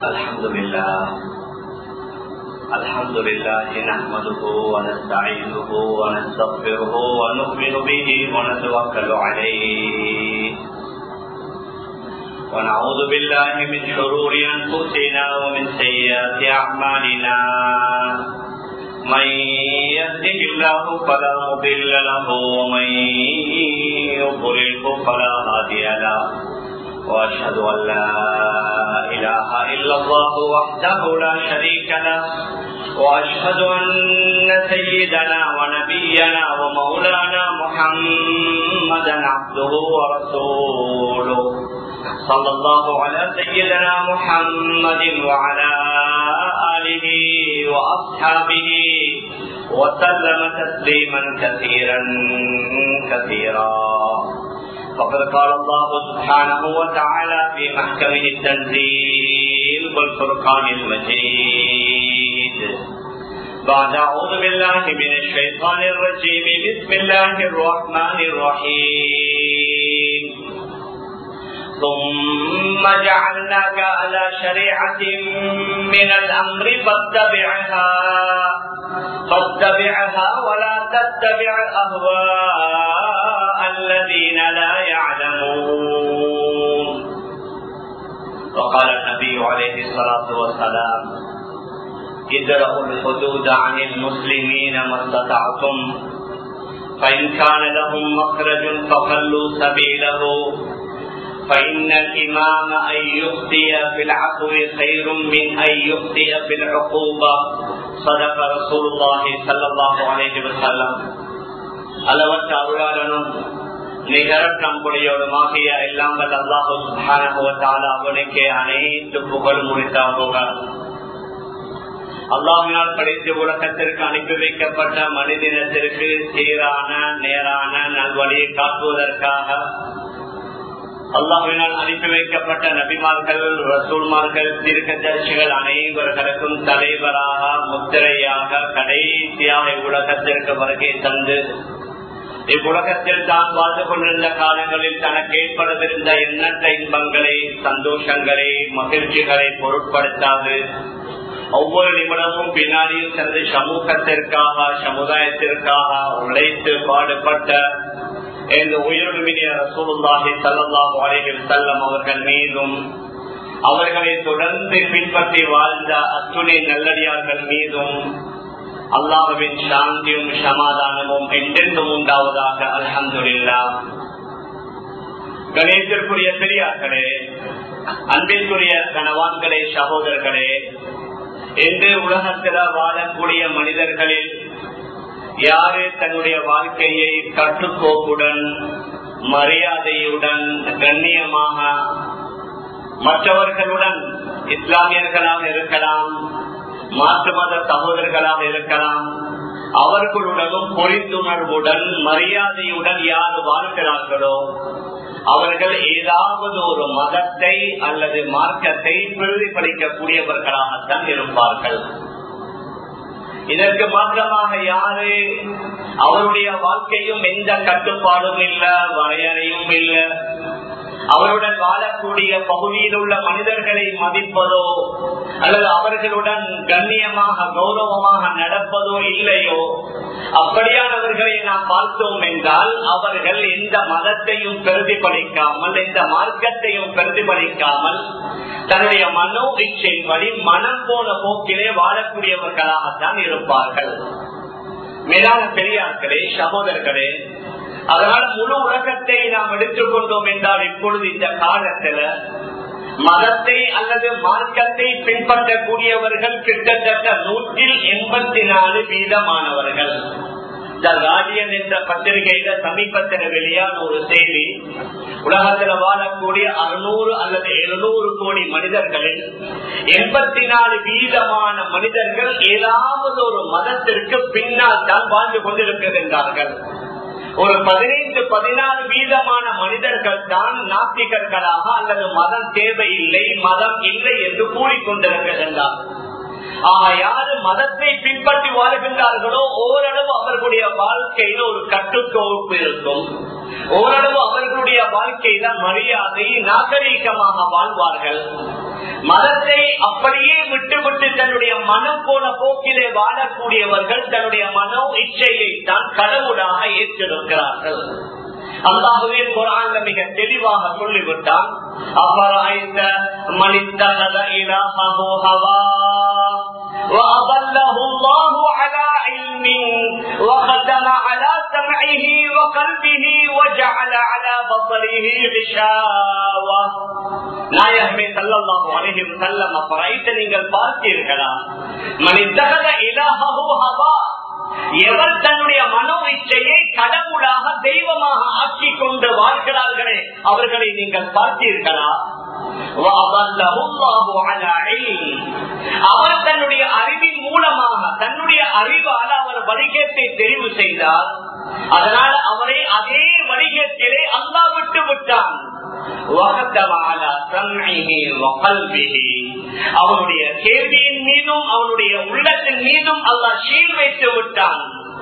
الحمد لله الحمد لله نحمده ونستعينه ونستغفره ونؤمن به ونتوكل عليه ونعوذ بالله من شرور انفسنا ومن سيئات اعمالنا من يهده الله فلا مضل له ومن يضلله فلا هادي له واشهد ان لا اله الا الله وحده لا شريك له واشهد ان سيدنا ونبينا ومولانا محمدا عبده ورسوله صلى الله على سيدنا محمد وعلى اله واصحابه وسلم تسليما كثيرا كثيرا فقد قال الله سبحانه وتعالى في محكمه التنزيل والفرقان المجيد بعد اعوذ بالله من الشيطان الرجيم بسم الله الرحمن الرحيم ثم جعلناك على شريعة من الأمر فاتبعها فاتبعها ولا تتبع أهواء الذين لا يعلمون وقال النبي عليه الصلاة والسلام ادرأوا الحدود عن المسلمين ما استطعتم فإن كان لهم مخرج فخلوا سبيله فإن الإمام أن يخطي في العفو خير من أن يخطي في العقوبة صدق رسول الله صلى الله عليه وسلم அளவற்ற அருளாளனும் நிகரற்ற நம்புடையோடுமாகிய எல்லாம் வல்ல அல்லாஹு சுபான அவனுக்கே அனைத்து புகழ் முடித்தாக அல்லாவினால் படைத்து உலகத்திற்கு அனுப்பி வைக்கப்பட்ட மனிதனத்திற்கு சீரான நேரான நல்வழியை காட்டுவதற்காக அல்லாஹினால் அனுப்பி வைக்கப்பட்ட நபிமார்கள் ரசூல்மார்கள் தீர்க்கதர்சிகள் அனைவர்களுக்கும் தலைவராக முத்திரையாக கடைசியாக இவ்வுலகத்திற்கு வருகை தந்து இவ்வுலகத்தில் தான் வாழ்ந்து கொண்டிருந்த காலங்களில் தனக்கு ஏற்படவிருந்த எண்ணற்ற இன்பங்களை சந்தோஷங்களை மகிழ்ச்சிகளை பொருட்படுத்தாது ஒவ்வொரு நிமிடமும் பின்னாடியும் தனது சமூகத்திற்காக சமுதாயத்திற்காக உழைத்து பாடுபட்ட இந்த உயிருமினிய ரசூலுல்லாஹி சல்லாஹு அலைஹில் செல்லம் அவர்கள் மீதும் அவர்களை தொடர்ந்து பின்பற்றி வாழ்ந்த அத்துணை நல்லடியார்கள் மீதும் அல்லாஹுவின் சாந்தியும் சமாதானமும் என்றென்றும் உண்டாவதாக அலமதுல்லா கணேசருக்குரிய பெரியார்களே அன்பிற்குரிய கணவான்களே சகோதரர்களே என்று உலகத்தில் வாழக்கூடிய மனிதர்களில் யாரு தன்னுடைய வாழ்க்கையை கட்டுக்கோப்புடன் மரியாதையுடன் கண்ணியமாக மற்றவர்களுடன் இஸ்லாமியர்களாக இருக்கலாம் மாற்று மத சகோதரர்களாக இருக்கலாம் அவர்களுடனும் புரிந்துணர்வுடன் மரியாதையுடன் யார் வாழ்கிறார்களோ அவர்கள் ஏதாவது ஒரு மதத்தை அல்லது மார்க்கத்தை பிரதிபலிக்கக்கூடியவர்களாகத்தான் இருப்பார்கள் இதற்கு மாற்றமாக யாரு அவருடைய வாழ்க்கையும் எந்த கட்டுப்பாடும் இல்ல வரையறையும் இல்ல அவருடன் வாழக்கூடிய பகுதியில் உள்ள மனிதர்களை மதிப்பதோ அல்லது அவர்களுடன் கண்ணியமாக கௌரவமாக நடப்பதோ இல்லையோ அப்படியானவர்களை நாம் பார்த்தோம் என்றால் அவர்கள் எந்த மதத்தையும் பிரதிபலிக்காமல் எந்த மார்க்கத்தையும் பிரதிபலிக்காமல் தன்னுடைய மனோ இச்சைப்படி மனம் போன போக்கிலே வாழக்கூடியவர்களாகத்தான் இருப்பார்கள் மேலான பெரியார்களே சகோதரர்களே அதனால முழு உலகத்தை நாம் எடுத்துக்கொண்டோம் என்றால் இப்பொழுது இந்த காலத்துல மதத்தை அல்லது மார்க்கத்தை பின்பற்றக்கூடியவர்கள் கிட்டத்தட்ட நூற்றில் எண்பத்தி நாலு வீதமானவர்கள் த கார்டியன் என்ற பத்திரிகையில சமீபத்தில் வெளியான ஒரு செய்தி உலகத்தில் வாழக்கூடிய அறுநூறு அல்லது எழுநூறு கோடி மனிதர்களில் எண்பத்தி நாலு வீதமான மனிதர்கள் ஏதாவது ஒரு மதத்திற்கு பின்னால் தான் வாழ்ந்து கொண்டிருக்கின்றார்கள் ஒரு பதினைந்து பதினாறு வீதமான மனிதர்கள் தான் நாத்திகர்களாக அல்லது மதம் தேவையில்லை மதம் இல்லை என்று கூறிக்கொண்டிருக்கின்றார் ஆக யாரு மதத்தை பின்பற்றி வாழ்கின்றார்களோ ஓரளவு அவர்களுடைய வாழ்க்கையில ஒரு கட்டுக்கோப்பு இருக்கும் ஓரளவு அவர்களுடைய வாழ்க்கையில மரியாதை நாகரீகமாக வாழ்வார்கள் மதத்தை அப்படியே விட்டு விட்டு தன்னுடைய மனம் போன போக்கிலே வாழக்கூடியவர்கள் தன்னுடைய மனோ இச்சையை தான் கடவுளாக ஏற்றிருக்கிறார்கள் அல்லாஹுவே குரான்ல மிக தெளிவாக சொல்லிவிட்டான் அபராய்ந்த மனிதனத இலாஹோ ஹவா وأضله الله على علم وختم على سمعه وقلبه وجعل على بصره غشاوة நாயகமே சல்லல்லாஹு அலைஹி வஸல்லம் அப்பரைத்த நீங்கள் பார்த்தீர்களா மனிதகத இலாஹு ஹவா எவர் தன்னுடைய மனோ இச்சையை கடவுளாக தெய்வமாக ஆக்கி கொண்டு வாழ்கிறார்களே அவர்களை நீங்கள் பார்த்தீர்களா அவர் தன்னுடைய அறிவின் மூலமாக தன்னுடைய அறிவால் அவர் வணிகத்தை தெரிவு செய்தார் அதனால அவரை அதே வணிகத்திலே அல்லா விட்டு விட்டான் அவனுடைய கேள்வியின் மீதும் அவனுடைய உள்ளத்தின் மீதும் அல்லா சீல் வைத்து விட்டான்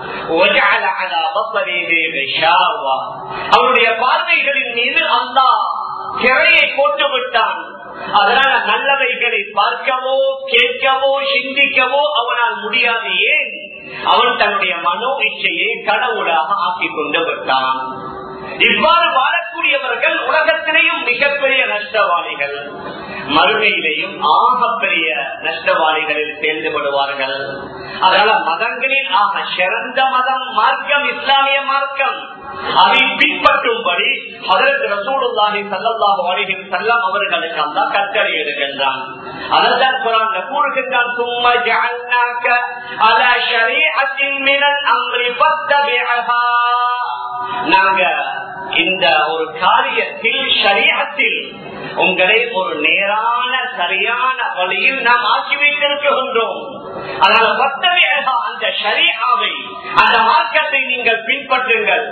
அவனுடைய பார்வைகளின் மீது அல்லா திரையை போட்டு விட்டான் அதனால நல்லவைகளை பார்க்கவோ கேட்கவோ சிந்திக்கவோ அவனால் முடியாது ஏன் அவன் தன்னுடைய மனோ இச்சையை கடவுளாக ஆக்கிக் கொண்டு விட்டான் இவ்வாறு வாழக்கூடியவர்கள் உலகத்திலேயும் மிகப்பெரிய நஷ்டவாளிகள் மறுமையிலேயும் ஆகப்பெரிய நஷ்டவாளிகளில் சேர்ந்து விடுவார்கள் அதனால மதங்களில் ஆக சிறந்த மதம் மார்க்கம் இஸ்லாமிய மார்க்கம் அதை பின்பற்றும்படி அதற்கு ரசூலுல்லாஹி சல்லல்லாஹு அலைஹி வஸல்லம் அவர்களுக்கு அல்லாஹ் கட்டளை இடுகின்றான் அதனால் குர்ஆன்ல கூறுகின்றான் சும்ம ஜஅல்னாக அலா ஷரீஅத்தின் மினல் அம்ரி ஃபத்தபிஅஹா நாங்க இந்த ஒரு காரியத்தில் ஷரியத்தில் உங்களை ஒரு நேரான சரியான வழியில் நாம் ஆக்கி வைத்திருக்கின்றோம் அதனால பத்தவே அந்த ஷரியாவை அந்த மார்க்கத்தை நீங்கள் பின்பற்றுங்கள்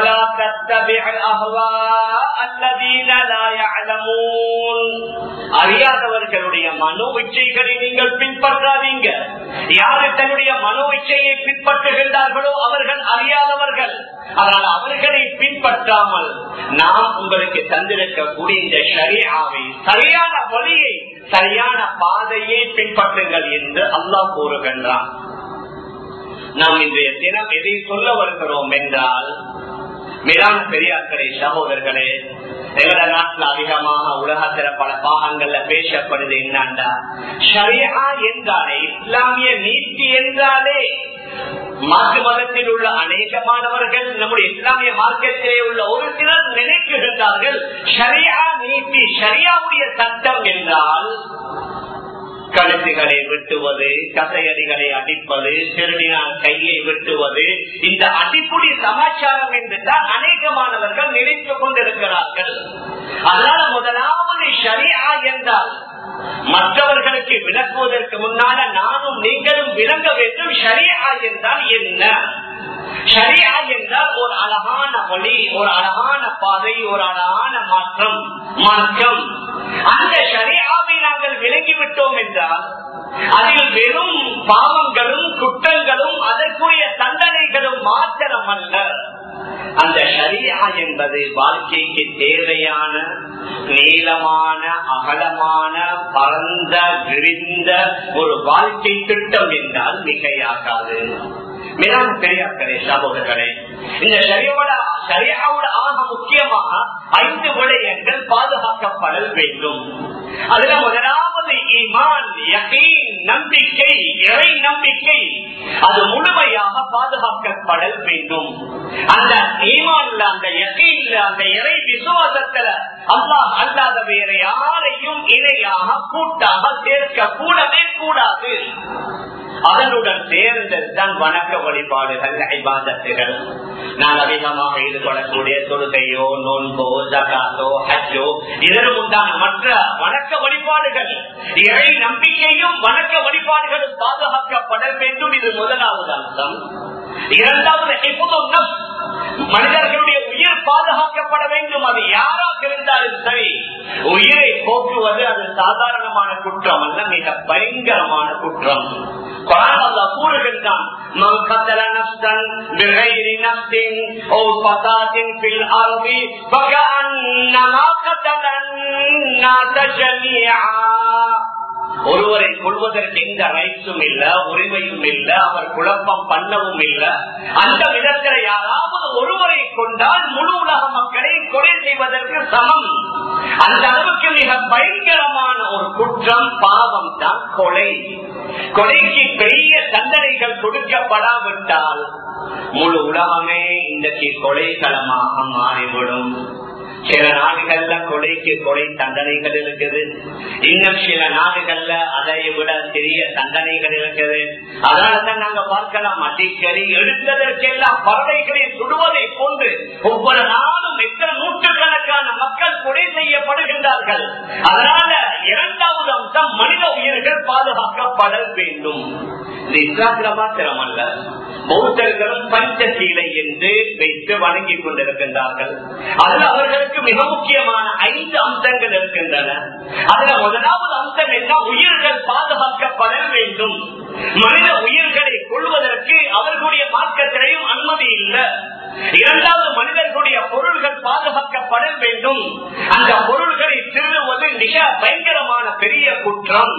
அறியாதவர்களுடைய மனோ இச்சைகளை நீங்கள் பின்பற்றாதீங்க யாரு தன்னுடைய மனோ இச்சையை பின்பற்றுகின்றார்களோ அவர்கள் அறியாதவர்கள் அதனால் அவர்களை பின்பற்றாமல் நாம் உங்களுக்கு தந்திருக்கக்கூடிய இந்த ஷரியாவை சரியான வழியை சரியான பாதையை பின்பற்றுங்கள் என்று அல்லாஹ் கூறுகின்றான் நாம் இன்றைய தினம் எதை சொல்ல வருகிறோம் என்றால் மேலான பெரியார்களே சகோதரர்களே எங்கள நாட்டில் அதிகமாக உலகத்தில பல பாகங்கள்ல பேசப்படுது என்னண்டா ஷரியா என்றாலே இஸ்லாமிய நீதி என்றாலே மாற்று மதத்தில் உள்ள அநேகமானவர்கள் நம்முடைய இஸ்லாமிய மார்க்கத்திலே உள்ள ஒரு சிலர் நினைக்கின்றார்கள் ஷரியா நீதி ஷரியாவுடைய சட்டம் என்றால் கழுத்துகளை வெட்டுவது கசையடிகளை அடிப்பது திருடினால் கையை வெட்டுவது இந்த அடிப்புடி சமாச்சாரம் என்று தான் அநேகமானவர்கள் நினைத்துக் கொண்டிருக்கிறார்கள் அதனால முதலாவது ஷரியா என்றால் மற்றவர்களுக்கு விளக்குவதற்கு முன்னால நானும் நீங்களும் விளங்க வேண்டும் ஷரியா என்றால் என்ன ஷரியா என்றால் ஒரு அழகான வழி ஒரு அழகான பாதை ஒரு அழகான மாற்றம் மாற்றம் அந்த ஷரியாவை நாங்கள் விளங்கிவிட்டோம் என்றால் அதில் வெறும் பாவங்களும் குற்றங்களும் அதற்குரிய தண்டனைகளும் மாத்திரம் அல்ல அந்த ஷரியா என்பது வாழ்க்கைக்கு தேவையான நீளமான அகலமான பரந்த விரிந்த ஒரு வாழ்க்கை திட்டம் என்றால் மிகையாகாது மேலான பெரியார்களே சகோதரர்களே இந்த சரியோட சரியாவோட ஆக முக்கியமாக ஐந்து விடயங்கள் பாதுகாக்கப்படல் வேண்டும் அதுல முதலாவது ஈமான் யகீன் நம்பிக்கை இறை நம்பிக்கை அது முழுமையாக பாதுகாக்கப்படல் வேண்டும் அந்த ஈமான்ல அந்த யகீன்ல அந்த இறை விசுவாசத்துல அல்லாஹ் அல்லாத வேற யாரையும் இணையாக கூட்டாக சேர்க்க கூடவே கூடாது அதனுடன் சேர்ந்ததுதான் வணக்க வழிபாடுகள் ஐபாதத்துகள் நான் அதிகமாக ஈடுபடக்கூடிய தொழுகையோ நோன்போ ஜகாத்தோ ஹஜ்ஜோ இதனும் உண்டான மற்ற வணக்க வழிபாடுகள் இறை நம்பிக்கையும் வணக்க வழிபாடுகளும் பாதுகாக்கப்பட வேண்டும் இது முதலாவது அம்சம் இரண்டாவது மனிதர்களுடைய உயிர் பாதுகாக்கப்பட வேண்டும் அது யாராக இருந்தாலும் சரி உயிரை போக்குவது அது சாதாரணமான குற்றம் அல்ல மிக பயங்கரமான குற்றம் குரான் அல்லாஹ் கூறுகின்றான் من قتل نفسا بغير نفس او فساد في الارض فكانما قتل الناس جميعا ஒருவரை கொள்வதற்கு எந்த ரைட்ஸும் இல்ல உரிமையும் இல்ல அவர் குழப்பம் பண்ணவும் இல்ல அந்த விதத்தில் யாராவது ஒருவரை கொண்டால் முழு உலக மக்களை கொலை செய்வதற்கு சமம் அந்த அளவுக்கு மிக பயங்கரமான ஒரு குற்றம் பாவம் தான் கொலை கொலைக்கு பெரிய தண்டனைகள் கொடுக்கப்படாவிட்டால் முழு உலகமே இன்றைக்கு கொலைக்களமாக மாறிவிடும் சில நாடுகள்ல கொலைக்கு கொலை தண்டனைகள் இருக்குது இன்னும் சில நாடுகள்ல அதை விட சிறிய தண்டனைகள் இருக்குது அதனாலதான் நாங்க பார்க்கலாம் அடிக்கடி எடுத்ததற்கெல்லாம் பறவைகளை சுடுவதை கொண்டு ஒவ்வொரு நாளும் எத்தனை நூற்றுக்கணக்கான மக்கள் கொலை செய்யப்படுகின்றார்கள் அதனால இரண்டாவது அம்சம் மனித உயிர்கள் பாதுகாக்கப்பட வேண்டும் இது இஸ்லாத்துல மாத்திரம் அல்ல பௌத்தர்களும் பஞ்சசீலை என்று வைத்து வணங்கிக் கொண்டிருக்கின்றார்கள் அதில் அவர்களுக்கு மிக முக்கியமான ஐந்து அம்சங்கள் இருக்கின்றன அதுல முதலாவது அம்சம் என்ன உயிர்கள் பாதுகாக்கப்பட வேண்டும் மனித உயிர்களை கொள்வதற்கு அவர்களுடைய மார்க்கத்திலையும் அனுமதி இல்லை இரண்டாவது மனிதர்களுடைய பொருள்கள் பாதுகாக்கப்பட வேண்டும் அந்த பொருள்களை திருடுவது மிக பயங்கரமான பெரிய குற்றம்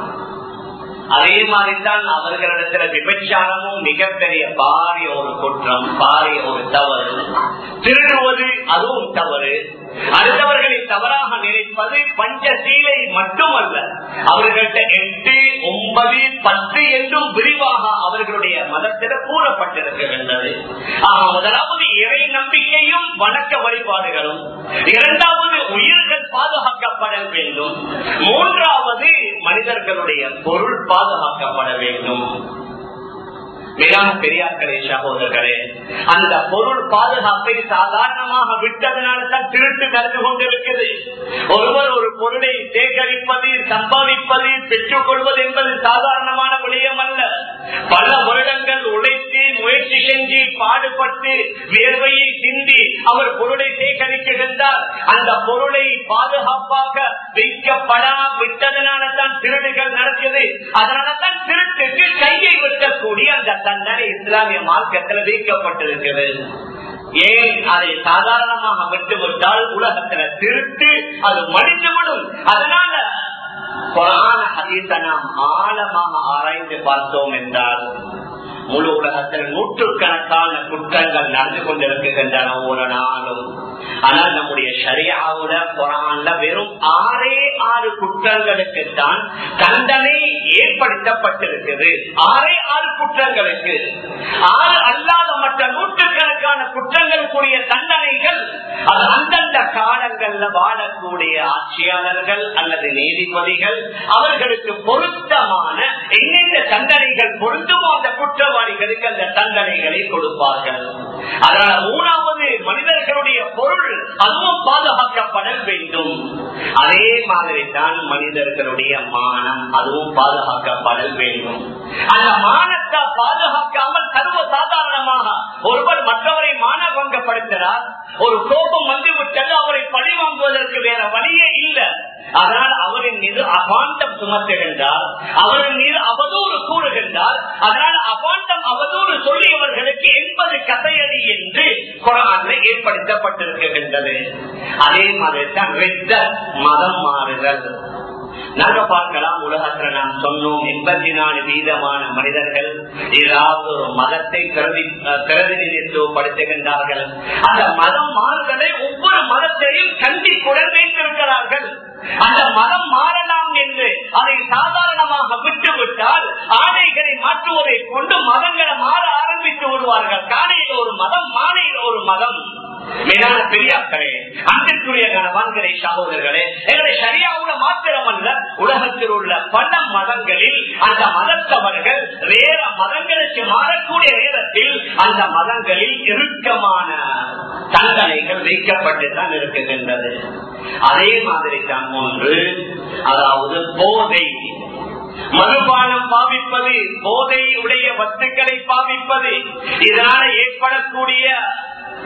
அதே மாதிரிதான் அவர்களிடத்துல விபச்சாரமும் மிகப்பெரிய பாரிய ஒரு குற்றம் பாரிய ஒரு தவறு திருடுவது அதுவும் தவறு அடுத்தவர்களை தவறாக நினைப்பது பஞ்சசீலை மட்டுமல்ல அவர்கள்ட்ட எட்டு ஒன்பது பத்து என்றும் விரிவாக அவர்களுடைய மதத்தில கூறப்பட்டிருக்கின்றது முதலாவது இறை நம்பிக்கையும் வணக்க வழிபாடுகளும் இரண்டாவது உயிர்கள் பாதுகாக்கப்பட வேண்டும் மூன்றாவது மனிதர்களுடைய பொருள் பாதுகாக்கப்பட வேண்டும் மிகவும் பெரியார்களே சகோதரர்களே அந்த பொருள் பாதுகாப்பை சாதாரணமாக விட்டதனால தான் திருட்டு நடந்து கொண்டிருக்கிறது ஒருவர் ஒரு பொருளை சேகரிப்பது சம்பாதிப்பது பெற்றுக் கொள்வது என்பது சாதாரணமான விடயம் அல்ல பல வருடங்கள் உழைத்து முயற்சி செஞ்சு பாடுபட்டு வேர்வையை சிந்தி அவர் பொருளை சேகரிக்கின்றார் அந்த பொருளை பாதுகாப்பாக வைக்கப்படா விட்டதனால தான் திருடுகள் நடத்தியது அதனால தான் திருட்டுக்கு கையை வெட்டக்கூடிய அந்த தண்டனை இஸ்லாமிய மார்க்கத்தில் வைக்கப்பட்டிருக்கிறது ஏன் அதை சாதாரணமாக விட்டுவிட்டால் உலகத்துல திருட்டு அது மடிந்துவிடும் அதனால புராண ஹதீச நாம் ஆழமாக ஆராய்ந்து பார்த்தோம் என்றால் முழு உலகத்தில் நூற்றுக்கணக்கான குற்றங்கள் நடந்து கொண்டிருக்கின்றன ஒரு நாளும் ஆனால் நம்முடைய சரியாவுல குரான்ல வெறும் ஆறே ஆறு குற்றங்களுக்கு தான் தண்டனை ஏற்படுத்தப்பட்டிருக்குது ஆறே ஆறு குற்றங்களுக்கு ஆறு அல்லாத மற்ற நூற்றுக்கணக்கான குற்றங்களுக்குரிய தண்டனைகள் அது அந்தந்த காலங்கள்ல வாழக்கூடிய ஆட்சியாளர்கள் அல்லது நீதிபதிகள் அவர்களுக்கு பொருத்தமான எந்தெந்த தண்டனைகள் பொருந்துமோ அந்த குற்றவாளிகளுக்கு அந்த தண்டனைகளை கொடுப்பார்கள் அதனால மூணாவது மனிதர்களுடைய பொருள் அதுவும் பாதுகாக்கப்பட வேண்டும் அதே மாதிரி தான் மனிதர்களுடைய மானம் அதுவும் பாதுகாக்கப்பட வேண்டும் அந்த மானத்தை பாதுகாக்காமல் சர்வ சாதாரணமாக ஒருவர் மற்றவரை மான பங்கப்படுத்தினார் ஒரு கோபம் வந்து விட்டது அவரை பழி வாங்குவதற்கு வேற வழியே இல்லை அதனால் அவரின் மீது அபாண்டம் சுமத்துகின்றார் அவரின் மீது அவதூறு கூறுகின்றார் அதனால் அபாண்டம் அவதூறு சொல்லியவர்களுக்கு எண்பது கதையடி என்று குரான்ல ஏற்படுத்தப்பட்டிருக்கின்றது அதே மாதிரி தான் மதம் மாறுதல் நாங்க பார்க்கலாம் உலகத்துல நாம் சொன்னோம் எண்பத்தி நாலு வீதமான மனிதர்கள் ஏதாவது ஒரு மதத்தை பிரதிநிதித்துவப்படுத்துகின்றார்கள் அந்த மதம் மாறுதலை ஒவ்வொரு மதத்தையும் கண்டிப்புடன் வைத்திருக்கிறார்கள் அந்த மதம் மாறலாம் என்று அதை சாதாரணமாக விட்டுவிட்டால் ஆடைகளை மாற்றுவதை கொண்டு மதங்களை மாற ஆரம்பித்து விடுவார்கள் காலையில் ஒரு மதம் மாலையில் ஒரு மதம் மேலான பெரியாக்களே அன்பிற்குரிய கணவான்களே சகோதரர்களே எங்களை சரியாவுல மாத்திரமல்ல உலகத்தில் உள்ள பல மதங்களில் அந்த மதத்தவர்கள் வேற மதங்களுக்கு மாறக்கூடிய நேரத்தில் அந்த மதங்களில் இறுக்கமான தண்டனைகள் வைக்கப்பட்டுதான் இருக்குகின்றது அதே மாதிரி தான் ஒன்று அதாவது போதை மதுபானம் பாவிப்பது போதை உடைய வஸ்துக்களை பாவிப்பது இதனால ஏற்படக்கூடிய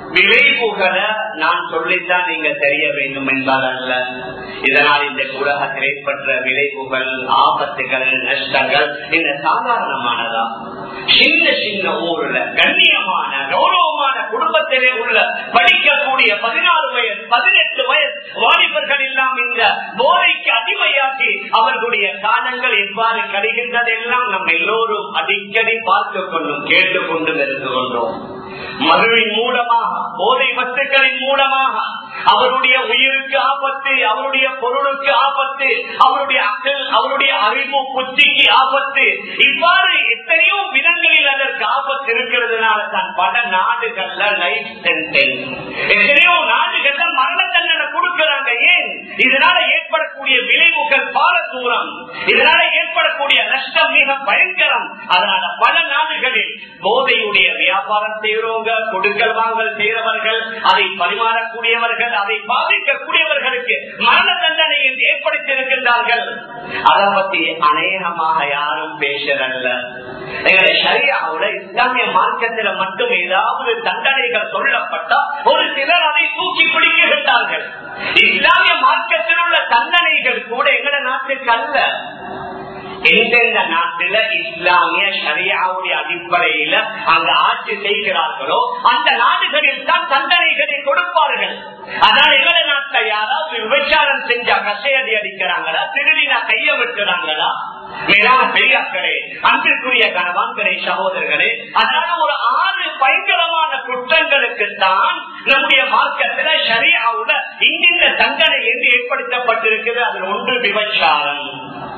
விளைவுகளை நான் சொல்லித்தான் நீங்க தெரிய வேண்டும் என்பதல்ல இதனால் இந்த உலகத்தில் ஏற்பட்ட விளைவுகள் ஆபத்துகள் நஷ்டங்கள் இந்த சாதாரணமானதா சின்ன சின்ன ஊர்ல கண்ணியமான கௌரவமான குடும்பத்திலே உள்ள படிக்கக்கூடிய பதினாறு வயசு பதினெட்டு வயசு வாலிபர்கள் எல்லாம் இந்த போதைக்கு அடிமையாக்கி அவர்களுடைய காலங்கள் எவ்வாறு கழிகின்றதெல்லாம் நம்ம எல்லோரும் அடிக்கடி பார்த்து கொண்டும் கேட்டுக்கொண்டும் இருந்து கொண்டோம் மதுவின் மூலமாக போதை வத்துக்களின் மூலமாக அவருடைய உயிருக்கு ஆபத்து அவருடைய பொருளுக்கு ஆபத்து அவருடைய அக்கல் அவருடைய அறிவு புத்திக்கு ஆபத்து இவ்வாறு எத்தனையோ விதங்களில் அதற்கு ஆபத்து இருக்கிறதுனால தான் பல நாடுகள்ல லைஃப் சென்டென்ஸ் எத்தனையோ நாடுகள்ல மரண தண்டனை கொடுக்கிறாங்க ஏன் இதனால ஏற்படக்கூடிய விளைவுகள் பால தூரம் இதனால ஏற்படக்கூடிய நஷ்டம் மிக பயங்கரம் அதனால பல நாடுகளில் போதையுடைய வியாபாரம் செய்யறவங்க கொடுக்கல் வாங்கல் செய்யறவர்கள் அதை பரிமாறக்கூடியவர்கள் அதை பாதிக்கக்கூடியவர்களுக்கு மரண தண்டனை என்று ஏற்படுத்தியிருக்கின்றார்கள் அதை பத்தி அநேகமாக யாரும் பேசுறல்ல எங்களை சரியாவுல இஸ்லாமிய மார்க்கத்தில் மட்டும் ஏதாவது தண்டனைகள் சொல்லப்பட்டா ஒரு சிலர் அதை தூக்கி பிடிக்கின்றார்கள் இஸ்லாமிய மார்க்கத்தில் உள்ள தண்டனைகள் கூட எங்கட நாட்டுக்கு அல்ல எந்தெந்த நாட்டில இஸ்லாமிய சரியாவுடைய அடிப்படையில அங்க ஆட்சி செய்கிறார்களோ அந்த நாடுகளில் தான் தண்டனைகளை கொடுப்பார்கள் அதனால எங்கட நாட்டுல யாராவது விபச்சாரம் செஞ்சா கசையடி அடிக்கிறாங்களா திருடினா கைய விட்டுறாங்களா மேலான பெரியாக்களே அன்பிற்குரிய கணவான்களே சகோதரர்களே அதனால ஒரு ஆறு பயங்கரமான குற்றங்களுக்கு தான் நம்முடைய மார்க்கத்துல சரியாவுல இங்கிருந்த தண்டனை என்று ஏற்படுத்தப்பட்டிருக்கிறது அதில் ஒன்று விபச்சாரம்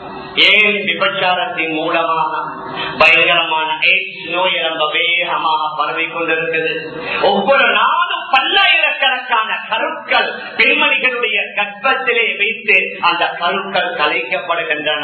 ஏன் விபச்சாரத்தின் மூலமாக பயங்கரமான எய்ட்ஸ் நோய் ரொம்ப வேகமாக பரவி கொண்டிருக்குது ஒவ்வொரு நாளும் பல்லாயிரக்கணக்கான கருக்கள் பெண்மணிகளுடைய கர்ப்பத்திலே வைத்து அந்த கருக்கள் கலைக்கப்படுகின்றன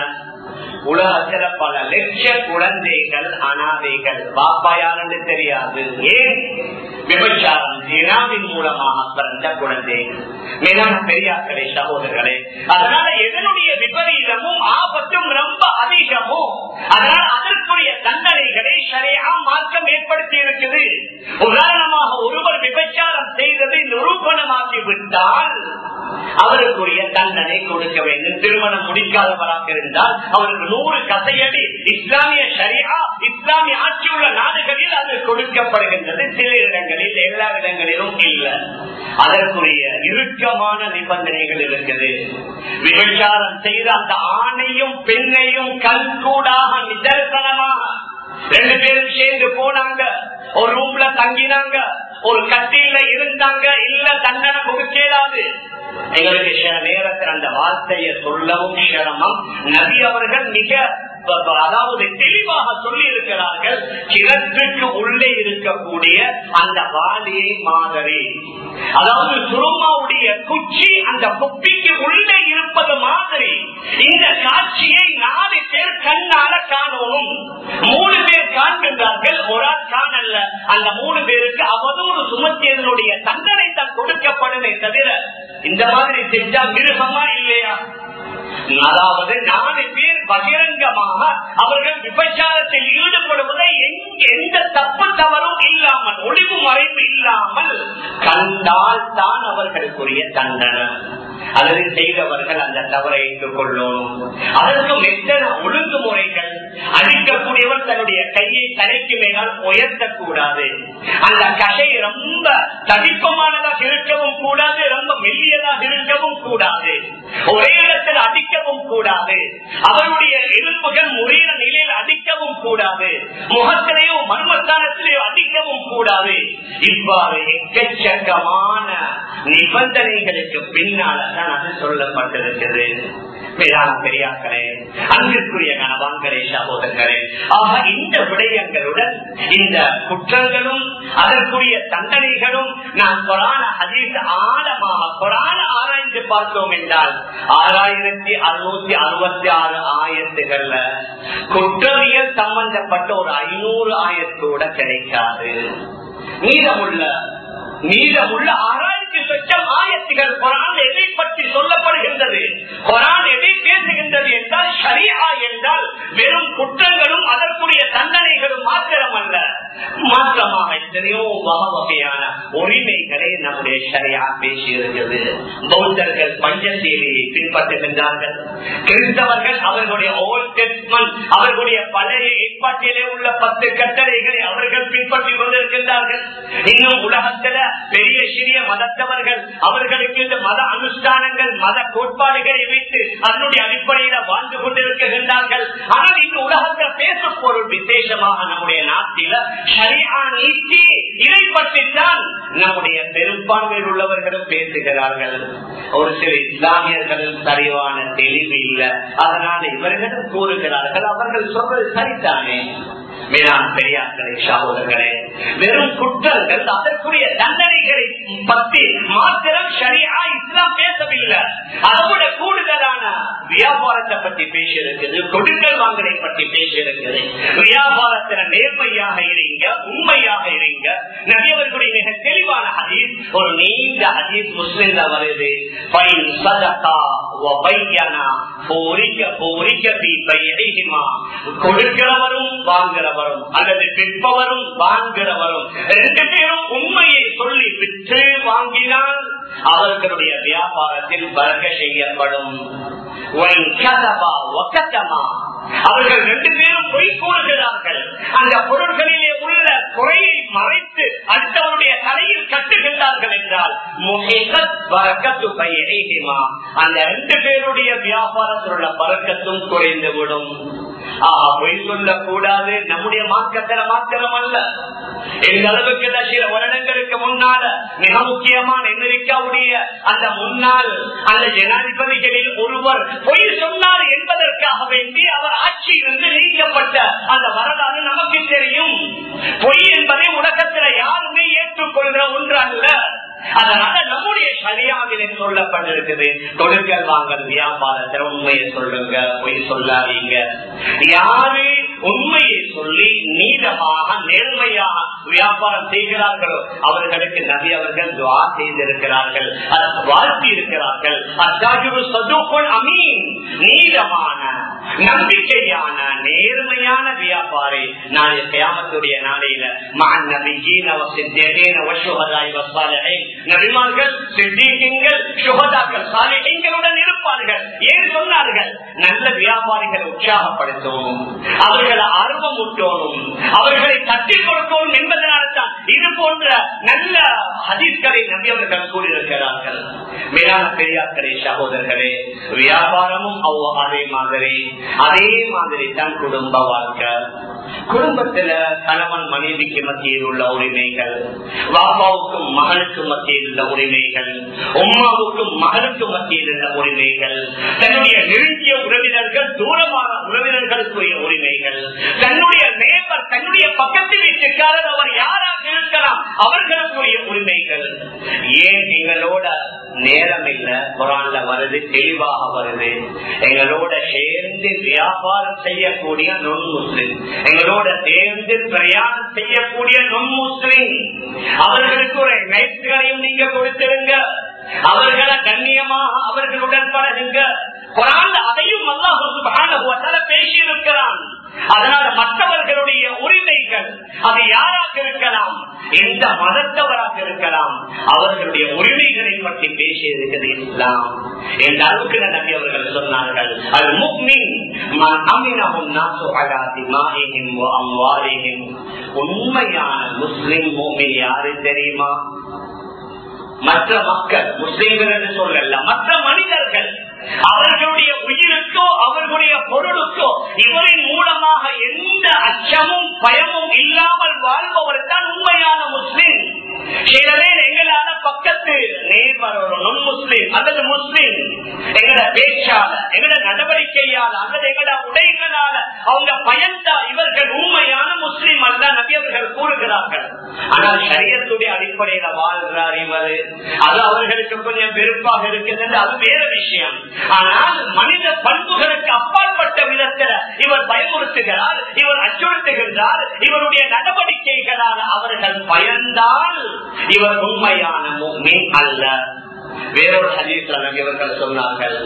உலகத்துல பல லட்ச குழந்தைகள் அனாதைகள் பாப்பா யாருன்னு தெரியாது ஏன் விபச்சாரம் ஜினாவின் மூலமாக பிறந்த குழந்தைகள் மிகவும் பெரியாக்களே சகோதரர்களே அதனால எதனுடைய விபரீதமும் ஆபத்தும் ரொம்ப அதிகமும் அதனால் அதற்குரிய தண்டனைகளை சரியா மாற்றம் ஏற்படுத்தி இருக்குது உதாரணமாக ஒருவர் விபச்சாரம் செய்ததை நிரூபணமாக்கி விட்டால் அவருக்குரிய தண்டனை கொடுக்க வேண்டும் திருமணம் முடிக்காதவராக இருந்தால் அவருக்கு நூறு கதையடி இஸ்லாமிய சரியா இஸ்லாமிய ஆட்சியுள்ள நாடுகளில் அது கொடுக்கப்படுகின்றது சில இடங்களில் எல்லா இடங்களிலும் இல்லை அதற்குரிய இறுக்கமான நிபந்தனைகள் இருக்குது விபச்சாரம் செய்த அந்த ஆணையும் பெண்ணையும் கண்கூடாக நிதர்சனமாக ரெண்டு பேரும் சேர்ந்து போனாங்க ஒரு ரூம்ல தங்கினாங்க ஒரு கட்டில இருந்தாங்க இல்ல தண்டனை கொடுக்கலாது எங்களுக்கு சில நேரத்தில் அந்த வார்த்தையை சொல்லவும் சிரமம் நபி அவர்கள் மிக அதாவது தெளிவாக சொல்லி இருக்கிறார்கள் கிழத்துக்கு உள்ளே இருக்கக்கூடிய அந்த வாலியை மாதிரி அதாவது சுருமாவுடைய குச்சி அந்த குப்பிக்கு உள்ளே இருப்பது மாதிரி இந்த காட்சியை நாலு பேர் கண்ணால காணவும் மூணு பேர் காண்கின்றார்கள் ஒரு ஆள் காணல்ல அந்த மூணு பேருக்கு அவதூறு சுமத்தியதனுடைய தண்டனை தான் கொடுக்கப்படுமே தவிர இந்த மாதிரி செஞ்சா மிருகமா இல்லையா அதாவது நாலு பேர் பகிரங்கமாக அவர்கள் விபச்சாரத்தில் ஈடுபடுவதை எந்த தப்பு தவறும் இல்லாமல் ஒளிவு மறைவு இல்லாமல் கண்டால் தான் அவர்களுக்குரிய தண்டனை அல்லது செய்தவர்கள் அந்த தவறை ஏற்றுக் கொள்ளணும் அதற்கும் எத்தனை ஒழுங்குமுறைகள் அழிக்கக்கூடியவர் தன்னுடைய கையை தலைக்கு மேலால் உயர்த்தக்கூடாது அந்த கசை ரொம்ப தடிப்பமானதாக இருக்கவும் கூடாது ரொம்ப மெல்லியதாக இருக்கவும் கூடாது ஒரே இடத்தில் அடிக்கவும் கூடாது அவருடைய எலும்புகள் முறையின நிலையில் அடிக்கவும் கூடாது முகத்திலேயோ மர்மஸ்தானத்திலேயோ அடிக்கவும் கூடாது இவ்வாறு எக்கச்சக்கமான நிபந்தனைகளுக்கு பின்னால்தான் அது சொல்லப்பட்டிருக்கிறது மேலான பெரியாக்களே அன்பிற்குரிய கணவான்களே சகோதரர்களே ஆக இந்த விடயங்களுடன் இந்த குற்றங்களும் அதற்குரிய தண்டனைகளும் நான் கொரான ஹதீஸ் ஆழமாக கொரான ஆராய்ந்து பார்த்தோம் என்றால் ஆறாயிரத்தி அறுநூத்தி அறுபத்தி ஆறு ஆயிரத்துகள்ல குற்றவியல் சம்பந்தப்பட்ட ஒரு ஐநூறு ஆயிரத்தோட கிடைக்காது மீதமுள்ள மீதமுள்ள ஆறாயிரத்தி சொச்சம் ஆயத்துகள் குரான் எதை பற்றி சொல்லப்படுகின்றது குரான் எதை பேசுகின்றது என்றால் ஷரியா என்றால் வெறும் குற்றங்களும் அதற்குரிய தண்டனைகளும் மாத்திரமல்ல மாற்றமாக எத்தனையோ வகை வகையான உரிமைகளை நம்முடைய சரியா பேசி இருக்குது பௌத்தர்கள் பஞ்சசீலியை பின்பற்றுகின்றார்கள் கிறிஸ்தவர்கள் அவர்களுடைய ஓல்ட் டெஸ்ட்மெண்ட் அவர்களுடைய பழைய ஏற்பாட்டிலே உள்ள பத்து கட்டளைகளை அவர்கள் பின்பற்றிக் கொண்டிருக்கின்றார்கள் இன்னும் உலகத்துல பெரிய சிறிய மதத்தவர்கள் அவர்களுக்கு இந்த மத அனுஷ்டானங்கள் மத கோட்பாடுகளை வைத்து அதனுடைய அடிப்படையில வாழ்ந்து கொண்டிருக்கின்றார்கள் ஆனால் இந்த உலகத்தில் பேசும் பொருள் விசேஷமாக நம்முடைய நாட்டில சரியா நீட்டி இதை பற்றித்தான் நம்முடைய பெரும்பான்மையில் உள்ளவர்களும் பேசுகிறார்கள் ஒரு சில இஸ்லாமியர்களும் சரிவான தெளிவு இல்லை அதனால இவர்களும் கூறுகிறார்கள் அவர்கள் சொல்வது சரிதானே மேலான பெரியார்களே சகோதரர்களே வெறும் குற்றங்கள் அதற்குரிய தண்டனைகளை பற்றி மாத்திரம் சரியா இஸ்லாம் பேசவில்லை அதோட கூடுதலான வியாபாரத்தை பற்றி பேசியிருக்குது கொடுக்கல் வாங்கலை பற்றி பேசியிருக்குது வியாபாரத்துல நேர்மையாக இருங்க உண்மையாக இருங்க நிறையவர்களுடைய மிக தெளிவான ஹதீஸ் ஒரு நீண்ட ஹதீஸ் முஸ்லிம்ல வருது பைன் சதகா வபையனா போரிக்க போரிக்க பி பையமா கொடுக்கிறவரும் வாங்குறவரும் அல்லது விற்பவரும் வாங்குறவரும் ரெண்டு பேரும் உண்மையை சொல்லி விற்று வாங்கினால் அவர்களுடைய வியாபாரத்தில் பறக்க செய்யப்படும் அவர்கள் ரெண்டு பேரும் பொய் கூறுகிறார்கள் அந்த பொருட்களிலே உள்ள குறையை மறைத்து அடுத்தவருடைய தலையில் கட்டுகின்றார்கள் என்றால் அந்த ரெண்டு பேருடைய வியாபாரத்தில் உள்ள பறக்கத்தும் குறைந்துவிடும் ஆஹா பொய் சொல்லக்கூடாது நம்முடைய மார்க்கத்தில மாத்திரம் அல்ல எந்த அளவுக்கு சில வருடங்களுக்கு முன்னால மிக முக்கியமான அமெரிக்காவுடைய அந்த முன்னாள் அந்த ஜனாதிபதிகளில் ஒருவர் பொய் சொன்னார் என்பதற்காக வேண்டி அவர் ஆட்சியிலிருந்து நீக்கப்பட்ட அந்த வரலாறு நமக்கு தெரியும் பொய் என்பதை உலகத்தில் யாருமே ஏற்றுக்கொள்கிற ஒன்று அல்ல அதனால நம்முடைய சரியாவிலே சொல்லப்பட்டிருக்குது கொடுக்கல் வாங்கல் வியாபாரத்தில் உண்மையை சொல்லுங்க பொய் சொல்லாதீங்க யாரு உண்மையை சொல்லி நீளமாக நேர்மையாக வியாபாரம் செய்கிறார்களோ அவர்களுக்கு நபி அவர்கள் துவா செய்திருக்கிறார்கள் வாழ்த்தி இருக்கிறார்கள் அமீன் நீளமான நம்பிக்கையான நேர்மையான வியாபாரி நாளை கியாமத்துடைய நாளையில மகன் நபிஜீன நபிமார்கள் சித்திகள் சுகதாக்கள் சாலைகளுடன் இருப்பார்கள் ஏன் சொன்னார்கள் நல்ல வியாபாரிகளை உற்சாகப்படுத்தவும் அவர்களை ஆர்வம் ஊட்டணும் அவர்களை தட்டி கொடுக்கணும் என்பதனால்தான் இது போன்ற நல்ல ஹதீஸ்களை நம்பியவர்கள் கூறியிருக்கிறார்கள் மேலான பெரியார்களே சகோதரர்களே வியாபாரமும் அதே மாதிரி அதே மாதிரி தான் குடும்ப வாழ்க்கை குடும்பத்துல கணவன் மனைவிக்கு மத்தியில் உள்ள உரிமைகள் பாப்பாவுக்கும் மகனுக்கும் மத்தியில் உள்ள உரிமைகள் உமாவுக்கும் மகனுக்கும் மத்தியில் உள்ள உரிமைகள் தன்னுடைய நெருங்கிய உறவினர்கள் தூரமான உறவினர்களுக்குரிய உரிமைகள் தன்னுடைய நேபர் தன்னுடைய பக்கத்து வீட்டுக்காரர் அவர் யாராக இருக்கலாம் அவர்களுக்குரிய உரிமைகள் ஏன் எங்களோட நேரம் இல்ல குரான்ல வருது தெளிவாக வருது எங்களோட சேர்ந்து வியாபாரம் செய்யக்கூடிய நொன் முஸ்லிம் எங்களோட சேர்ந்து பிரயாணம் செய்யக்கூடிய நொன் முஸ்லிம் அவர்களுக்கு ஒரு நைட்களையும் நீங்க கொடுத்திருங்க அவர்களை கண்ணியமாக அவர்களுடன் பழகுங்க குரான் அதையும் அல்லாஹ் பேசி இருக்கிறான் அதனால மற்றவர்களுடைய உரிமைகள் அது யாராக இருக்கலாம் எந்த மதத்தவராக இருக்கலாம் அவர்களுடைய உரிமைகளை பற்றி பேசி இருக்கிறது இஸ்லாம் எந்த அளவுக்கு நம்பி அவர்கள் சொன்னார்கள் அது முக்மின் உண்மையான முஸ்லிம் மூமின் யாரு தெரியுமா மற்ற மக்கள் முஸ்லிம்கள் என்று சொல்லல மற்ற மனிதர்கள் அவர்களுடைய உயிருக்கோ அவர்களுடைய பொருளுக்கோ இவரின் மூலமாக எந்த அச்சமும் பயமும் இல்லாமல் வாழ்பவர் தான் உண்மையான முஸ்லிம் சிலரே எங்களால பக்கத்து நேபர் ஒரு நுண் முஸ்லிம் அல்லது முஸ்லிம் எங்கட பேச்சால எங்கட நடவடிக்கையால அல்லது எங்கட உடைகளால அவங்க பயந்தா இவர்கள் உண்மையான முஸ்லிம் அல்ல நபி அவர்கள் கூறுகிறார்கள் ஆனால் சரியத்துடைய அடிப்படையில வாழ்கிறார் இவர் அது அவர்களுக்கு கொஞ்சம் வெறுப்பாக இருக்கிறது அது வேற விஷயம் ஆனால் மனித பண்புகளுக்கு அப்பாற்பட்ட விதத்தில் இவர் பயமுறுத்துகிறார் இவர் அச்சுறுத்துகின்றார் இவருடைய நடவடிக்கைகளால் அவர்கள் பயந்தால் இவர் உண்மையான மீன் அல்ல வேறொரு ஹதீஸ்ல இவர்கள் சொன்னார்கள்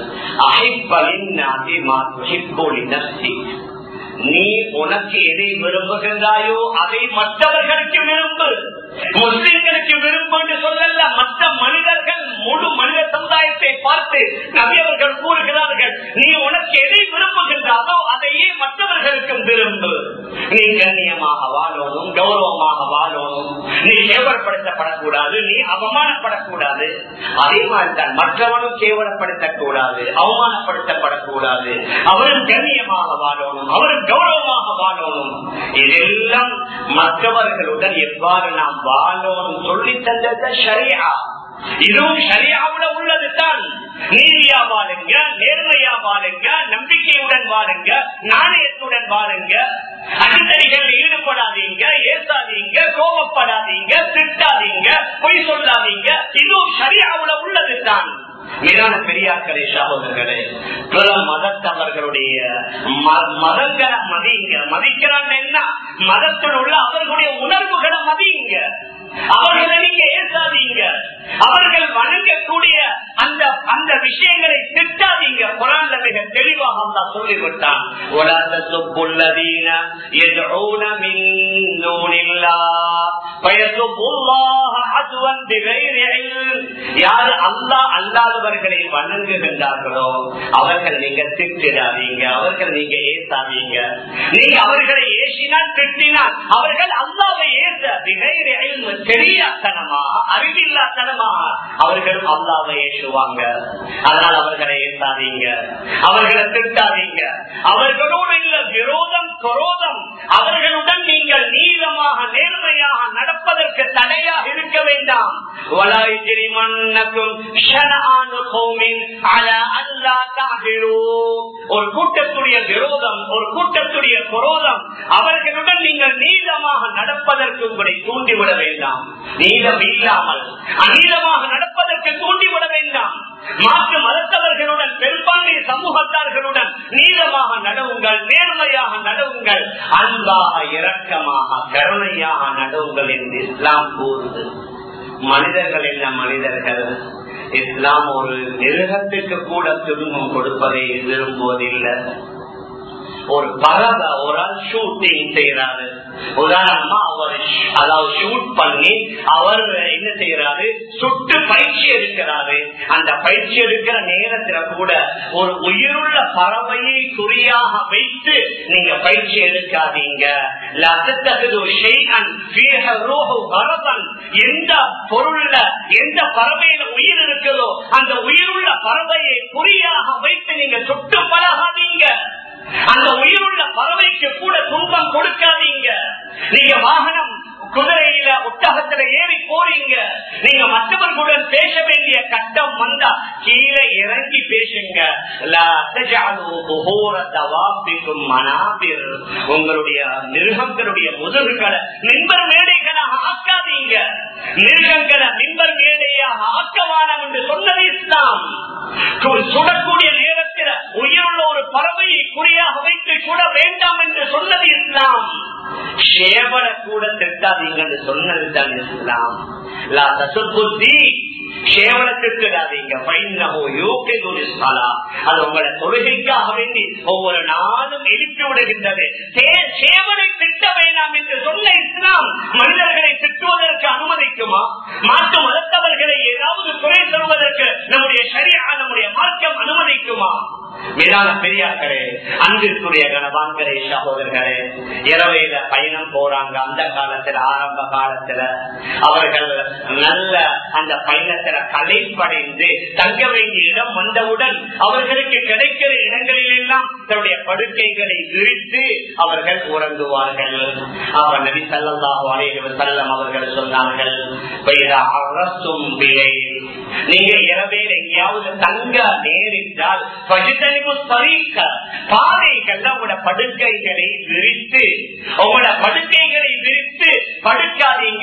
நீ உனக்கு எதை விரும்புகின்றாயோ அதை மற்றவர்களுக்கு விரும்பு முஸ்லிம்களுக்கு விரும்பு என்று சொல்லல மற்ற மனிதர்கள் முழு மனித சமுதாயத்தை பார்த்து நபியவர்கள் கூறுகிறார்கள் நீ உனக்கு எதை விரும்புகின்றாரோ அதையே மற்றவர்களுக்கும் விரும்பு நீ கண்ணியமாக வாழணும் கௌரவமாக வாழணும் நீ கேவலப்படுத்தப்படக்கூடாது நீ அவமானப்படக்கூடாது அதே மாதிரி தான் மற்றவனும் கேவலப்படுத்தக்கூடாது அவமானப்படுத்தப்படக்கூடாது அவரும் கண்ணியமாக வாழணும் அவரும் கௌரவமாக வாழணும் இதெல்லாம் மற்றவர்களுடன் எவ்வாறு நாம் வாழணும் சொல்லி தந்தத சரியா இதுவும் சரியாவுல உள்ளது தான் நீதியா வாழுங்க நேர்மையா வாழுங்க நம்பிக்கையுடன் வாழுங்க நாணயத்துடன் வாழுங்க அடித்தடிகள் ஈடுபடாதீங்க ஏசாதீங்க கோபப்படாதீங்க திட்டாதீங்க பொய் சொல்லாதீங்க இதுவும் சரியாவுல உள்ளது தான் மேலான பெரியார்களே சகோதரர்களே பிற மதத்தவர்களுடைய மதங்களை மதியுங்க மதிக்கிறாங்க என்ன மதத்தில் உள்ள அவர்களுடைய உணர்வுகளை மதியுங்க அவர்களை நீங்க ஏசாதீங்க அவர்கள் வணங்கக்கூடிய அந்த அந்த விஷயங்களை திட்டாதீங்க குரான்ல மிக தெளிவாக அல்லா சொல்லிவிட்டான் உலகத்துக்குள்ளதீன எதுன யாரு அல்லா அல்லாதவர்களை வணங்குகின்றார்களோ அவர்கள் நீங்க திட்டிடாதீங்க அவர்கள் நீங்க ஏசாதீங்க நீங்க அவர்களை ஏசினால் திட்டினால் அவர்கள் அல்லாவை ஏச தெரியாத்தனமா அறிவில்லாத்தனமா அவர்கள் அல்லாவை ஏசுவாங்க அதனால் அவர்களை ஏசாதீங்க அவர்களை திட்டாதீங்க அவர்களோடு இல்ல விரோதம் குரோதம் அவர்களுடன் நீங்கள் நீளமாக நேர்மையாக நடப்பதற்கு தடையாக இருக்க வேண்டாம் ஒரு கூட்டத்துடைய விரோதம் ஒரு கூட்டத்துடைய குரோதம் அவர்களுடன் நீங்கள் நீளமாக நடப்பதற்கு உங்களை தூண்டிவிட வேண்டாம் நீளம் இல்லாமல் அநீளமாக நடப்பதற்கு தூண்டிவிட வேண்டாம் மாற்று மதத்தவர்களுடன் பெரும்பான்மை சமூகத்தார்களுடன் நீளமாக நடவுங்கள் நேர்மையாக நடவுங்கள் அன்பாக இரக்கமாக கருணையாக நடவுங்கள் என்று இஸ்லாம் கூறுது மனிதர்கள் என்ன மனிதர்கள் இஸ்லாம் ஒரு மிருகத்துக்கு கூட துன்பம் கொடுப்பதை விரும்புவதில்லை ஒரு பறவை ஒரு ஆள் ஷூட்டிங் செய்யறாரு உதாரணமா அவர் அதாவது ஷூட் பண்ணி அவர் என்ன செய்யறாரு சுட்டு பயிற்சி எடுக்கிறாரு அந்த பயிற்சி எடுக்கிற நேரத்துல கூட ஒரு உயிருள்ள பறவையை குறியாக வைத்து நீங்க பயிற்சி எடுக்காதீங்க எந்த பொருள்ல எந்த பறவையில உயிர் இருக்குதோ அந்த உயிருள்ள பறவையை குறியாக வைத்து நீங்க சுட்டு பழகாதீங்க அந்த உயிருள்ள பறவைக்கு கூட துன்பம் கொடுக்காதீங்க நீங்க வாகனம் குதிரையில ஒட்டகத்துல ஏறி போறீங்க நீங்க மற்றவர்களுடன் பேச வேண்டிய கட்டம் வந்தா கீழே இறங்கி பேசுங்க உங்களுடைய மிருகங்களுடைய முதுகுகளை மின்பர் மேடைகளாக ஆக்காதீங்க மிருகங்களை மின்பர் மேடையாக ஆக்கவானம் என்று சொன்னது இஸ்லாம் சுடக்கூடிய நேரத்தில் உயிருள்ள ஒரு பறவையை குறியாக வைத்து சுட வேண்டாம் என்று சொன்னது இஸ்லாம் சேவல கூட திட்டாதீங்கன்னு சொன்னது தான் இஸ்லாம் அது உங்களை தொழுகைக்காக வேண்டி ஒவ்வொரு நாளும் எழுப்பி விடுகின்றது சேவலை திட்ட வேண்டாம் என்று சொன்ன இஸ்லாம் மனிதர்களை திட்டுவதற்கு அனுமதிக்குமா மாற்று மதத்தவர்களை ஏதாவது குறை சொல்வதற்கு நம்முடைய சரியா நம்முடைய மார்க்கம் அனுமதிக்குமா மேலான பெரியார்களே அன்பிற்குரிய கணவான்களே சகோதரர்களே இரவையில பயணம் போறாங்க அந்த காலத்துல ஆரம்ப காலத்துல அவர்கள் நல்ல அந்த பயணத்துல கலைப்படைந்து தங்க வேண்டிய இடம் வந்தவுடன் அவர்களுக்கு கிடைக்கிற இடங்களில் எல்லாம் தன்னுடைய படுக்கைகளை விரித்து அவர்கள் உறங்குவார்கள் அவர் நபி சல்லாஹு அலைவர் செல்லம் அவர்கள் சொன்னார்கள் அரசும் பிழை நீங்க இரவேல் எங்கேயாவது தங்க நேரிட்டால் பாதைகள் உங்களோட படுக்கைகளை விரித்து உங்களோட படுக்கைகளை விரித்து படுக்காதீங்க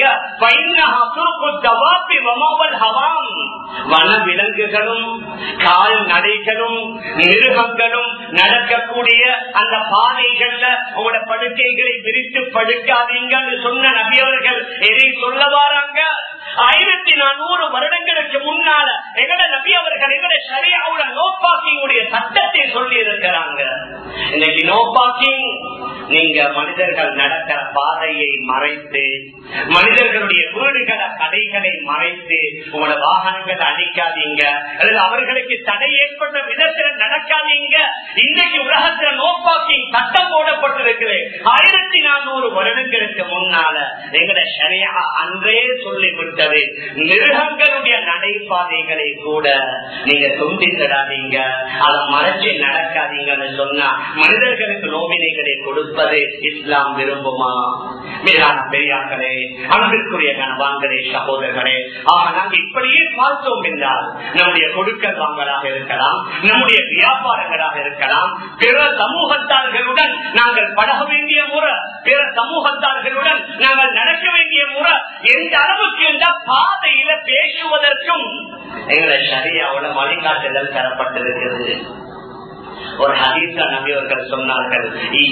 வன விலங்குகளும் கால் நடைகளும் மிருகங்களும் நடக்கக்கூடிய அந்த பாதைகள்ல உங்களோட படுக்கைகளை விரித்து படுக்காதீங்கன்னு சொன்ன நபியவர்கள் எதை சொல்ல வராங்க ஆயிரத்தி நானூறு வருடங்களுக்கு முன்னால எங்கட நபி அவர்கள் எங்கட சரியாவோட நோ பார்க்கிங் உடைய சட்டத்தை சொல்லி இருக்கிறாங்க இன்னைக்கு நோ பார்க்கிங் நீங்க மனிதர்கள் நடக்கிற பாதையை மறைத்து மனிதர்களுடைய வீடுகளை கடைகளை மறைத்து உங்களோட வாகனங்களை அழிக்காதீங்க அல்லது அவர்களுக்கு தடை ஏற்பட்ட விதத்துல நடக்காதீங்க இன்னைக்கு உலகத்துல நோப்பாக்கி சட்டம் போடப்பட்டிருக்குது ஆயிரத்தி நானூறு வருடங்களுக்கு முன்னால எங்கட சரியா அன்றே சொல்லிவிட்டது மிருகங்களுடைய நடைபாதைகளை கூட நீங்க துண்டித்திடாதீங்க அதை மறைச்சு நடக்காதீங்கன்னு சொன்னா மனிதர்களுக்கு நோவினைகளை கொடுப்பது இஸ்லாம் விரும்புமா மேலான பெரியார்களே அன்பிற்குரிய கணவான்களே சகோதரர்களே ஆக நாங்கள் இப்படியே பார்த்தோம் என்றால் நம்முடைய கொடுக்கல் வாங்கலாக இருக்கலாம் நம்முடைய வியாபாரங்களாக இருக்கலாம் பிற சமூகத்தார்களுடன் நாங்கள் பழக வேண்டிய முறை பிற சமூகத்தார்களுடன் நாங்கள் நடக்க வேண்டிய முறை எந்த அளவுக்கு என்றால் பாதையில பேசுவதற்கும் எங்களை சரியாவோட வழிகாட்டுதல் தரப்பட்டிருக்கிறது ஒரு ஹதீச நபி அவர்கள் சொன்னார்கள்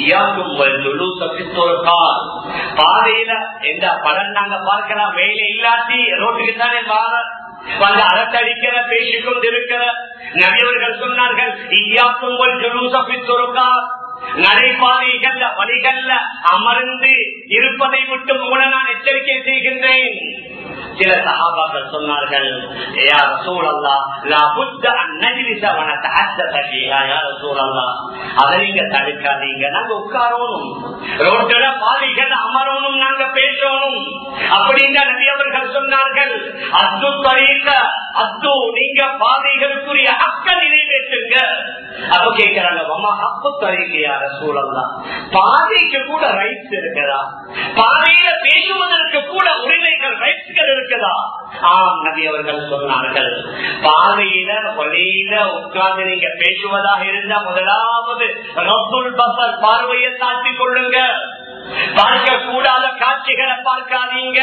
பாதையில எந்த பலன் நாங்க பார்க்கலாம் வேலை இல்லாட்டி ரோட்டுக்கு தானே வார வந்து அரசடிக்கிற பேசிக் கொண்டிருக்கிற நபியவர்கள் சொன்னார்கள் ஈயாக்கும் நடைபாதைகள்ல வழிகள்ல அமர்ந்து இருப்பதை விட்டு மூல நான் எச்சரிக்கை செய்கின்றேன் சில சகாபாக்கள் சொன்னார்கள் அதை நீங்க தடுக்காதீங்க நாங்க உட்காரணும் ரோட்டில பாதைகள் அமரணும் நாங்க பேசணும் அப்படிங்க நபி அவர்கள் சொன்னார்கள் அத்து தரீக்க அத்து நீங்க பாதைகளுக்குரிய ஹக்க நிறைவேற்றுங்க அப்ப கேட்கிறாங்க ஹக்கு தரீக்க யார சூழல்லாம் பாதைக்கு கூட ரைட்ஸ் இருக்குதா பாதையில பேசுவதற்கு கூட உரிமைகள் ரைட்ஸ்கள் இருக்குதா ஆம் நபி அவர்கள் சொன்னார்கள் பாதையில வழியில உட்கார்ந்து நீங்க பேசுவதாக இருந்தா முதலாவது ரப்புல் பசர் பார்வையை தாட்டிக் கொள்ளுங்க பார்க்க கூடாத காட்சிகளை பார்க்காதீங்க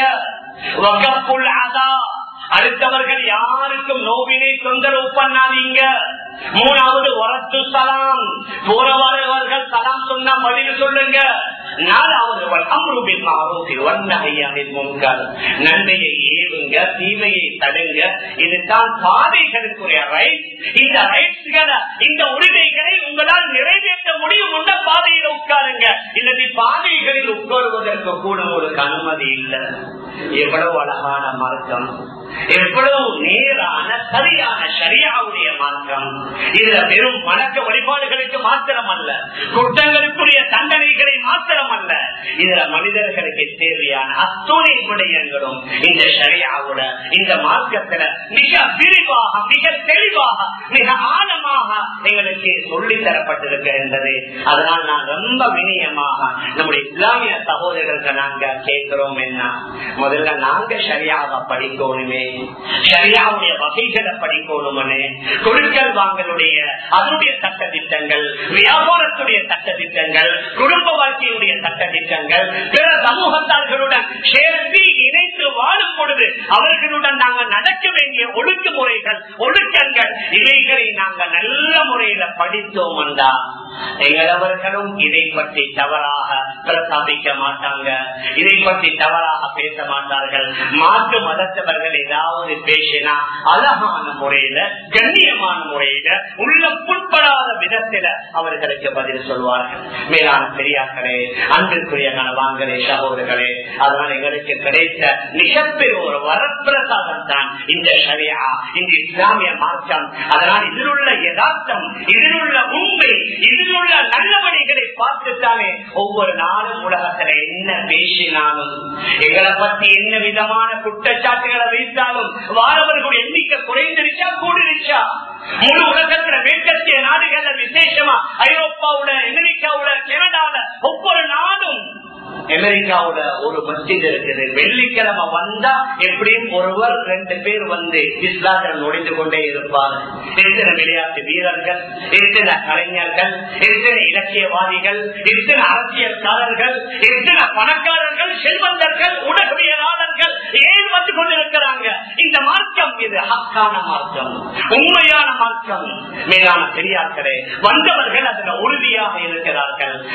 வகப்புல் அதா அடுத்தவர்கள் யாருக்கும் நோவினை தொந்தரவு பண்ணாதீங்க மூணாவது உரத்து சலாம் போறவர்கள் சலாம் சொன்னா பதில் சொல்லுங்க நாலாவது அம்ருபின் வண்ணகையாவின் முன்கள் நன்மையை ஏவுங்க தீமையை தடுங்க இதுதான் பாதைகளுக்குரிய ரைட் இந்த ரைட்ஸ்களை இந்த உரிமைகளை உங்களால் நிறைவேற்ற முடியும் உண்ட பாதையில் உட்காருங்க இல்லது பாதைகளில் உட்காருவதற்கு கூட உங்களுக்கு அனுமதி இல்லை எவ்வளவு அழகான மார்க்கம் எவ்வளவு நேரான சரியான சரியாவுடைய மார்க்கம் இதுல வெறும் வணக்க வழிபாடுகளுக்கு மாத்திரம் அல்ல குற்றங்களுக்குரிய தண்டனைகளை மாத்திரம் அல்ல இதுல மனிதர்களுக்கு தேவையான அத்துணை விடயங்களும் இந்த சரியாவுட இந்த மார்க்கத்துல மிக விரிவாக மிக தெளிவாக மிக ஆழமாக எங்களுக்கு சொல்லி தரப்பட்டிருக்கின்றது அதனால் நான் ரொம்ப வினயமாக நம்முடைய இஸ்லாமிய சகோதரர்களுக்கு நாங்க கேட்கிறோம் என்ன முதல்ல நாங்க சரியாக படிக்கணுமே சரியாவுடைய வகைகளை படிக்கணும்னு கொடுக்கல் வாங்கலுடைய அதனுடைய சட்ட திட்டங்கள் வியாபாரத்துடைய சட்ட திட்டங்கள் குடும்ப வாழ்க்கையுடைய சட்ட திட்டங்கள் பிற சமூகத்தார்களுடன் சேர்த்து இணைத்து வாழும் பொழுது அவர்களுடன் நாங்கள் நடக்க வேண்டிய ஒழுங்குமுறைகள் ஒழுக்கங்கள் இவைகளை நாங்கள் நல்ல முறையில படித்தோம் என்றா எங்களவர்களும் இதை பற்றி தவறாக பிரஸ்தாபிக்க மாட்டாங்க இதை பற்றி தவறாக பேச மாட்டார்கள் மாற்று மதத்தவர்கள் ஏதாவது பேசினா அழகான முறையில கண்ணியமான முறையில உள்ள புட்படாத விதத்தில அவர்களுக்கு பதில் சொல்வார்கள் மேலான பெரியார்களே அன்பிற்குரிய கனவாங்களே சகோதரர்களே அதனால் எங்களுக்கு கிடைத்த மிகப்பெரிய ஒரு வரப்பிரசாதம் தான் இந்த சரியா இந்த இஸ்லாமிய மாற்றம் அதனால் இதில் உள்ள யதார்த்தம் இதில் உள்ள உண்மை இதில் உள்ள நல்லபடிகளை பார்த்துத்தானே ஒவ்வொரு நாளும் உலகத்துல என்ன பேசினாலும் எங்களை பத்தி என்ன விதமான குற்றச்சாட்டுகளை வைத்தாலும் வாரவர்களுடைய எண்ணிக்கை குறைந்திருச்சா கூடிருச்சா முழு உலகத்துல மேற்கத்திய நாடுகள்ல விசேஷமா ஐரோப்பாவுல அமெரிக்காவுல கனடால ஒவ்வொரு நாடும் அமெரிக்காவோட ஒரு மஸ்ஜித் இருக்குது வெள்ளிக்கிழமை வந்தா எப்படியும் ஒருவர் ரெண்டு பேர் வந்து இஸ்லாத்தில் நுழைந்து கொண்டே இருப்பார் எத்தனை விளையாட்டு வீரர்கள் எத்தனை கலைஞர்கள் எத்தனை இலக்கியவாதிகள் எத்தனை அரசியல்காரர்கள் எத்தனை பணக்காரர்கள் செல்வந்தர்கள் உடகவியலாளர்கள் ஏன் வந்து கொண்டிருக்கிறாங்க இந்த மார்க்கம் இது ஹக்கான மார்க்கம் உண்மையான மார்க்கம் மேலான பெரியார்களே வந்தவர்கள் அதுல உறுதியாக இருக்கிறார்கள்